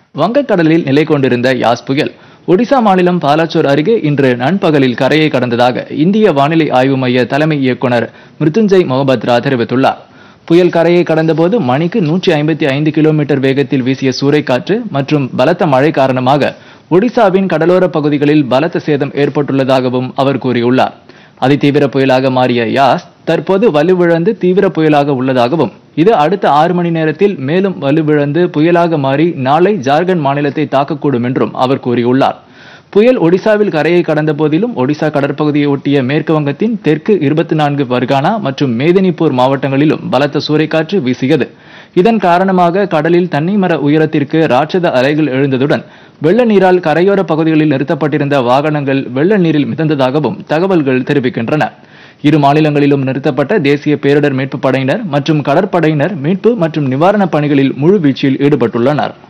வங்கக்கடலில் நிலை கொண்டிருந்த யாஸ் புயல் ஒடிசா மாநிலம் பாலாச்சோர் அருகே இன்று நண்பகலில் கரையை கடந்ததாக இந்திய வானிலை ஆய்வு மைய தலைமை இயக்குனர் மிருத்துஞ்சய் மொஹபத்ரா தெரிவித்துள்ளார் புயல் கரையை கடந்தபோது மணிக்கு நூற்றி ஐம்பத்தி ஐந்து கிலோமீட்டர் வேகத்தில் வீசிய சூறைக்காற்று மற்றும் பலத்த மழை காரணமாக ஒடிசாவின் கடலோர பகுதிகளில் பலத்த சேதம் ஏற்பட்டுள்ளதாகவும் அவர் கூறியுள்ளார் அதிதீவிர புயலாக மாறிய யாஸ் தற்போது வலுவிழந்து தீவிர புயலாக உள்ளதாகவும் இது அடுத்த ஆறு மணி நேரத்தில் மேலும் வலுவிழந்து புயலாக மாறி நாளை ஜார்க்கண்ட் மாநிலத்தை தாக்கக்கூடும் என்றும் அவர் கூறியுள்ளார் புயல் ஒடிசாவில் கரையை கடந்த போதிலும் ஒடிசா கடற்பகுதியை ஒட்டிய மேற்கு வங்கத்தின் தெற்கு இருபத்தி நான்கு பர்கானா மற்றும் மேதினிப்பூர் மாவட்டங்களிலும் பலத்த சூறைக்காற்று வீசியது இதன் காரணமாக கடலில் தண்ணி மர உயரத்திற்கு ராட்சத அலைகள் எழுந்ததுடன் வெள்ள நீரால் கரையோர பகுதிகளில் நிறுத்தப்பட்டிருந்த வாகனங்கள் வெள்ள நீரில் மிதந்ததாகவும் தகவல்கள் தெரிவிக்கின்றன இரு மாநிலங்களிலும் நிறுத்தப்பட்ட தேசிய பேரிடர் மீட்புப் படையினர் மற்றும் கடற்படையினர் மீட்பு மற்றும் நிவாரணப் பணிகளில் முழுவீச்சில் ஈடுபட்டுள்ளனர்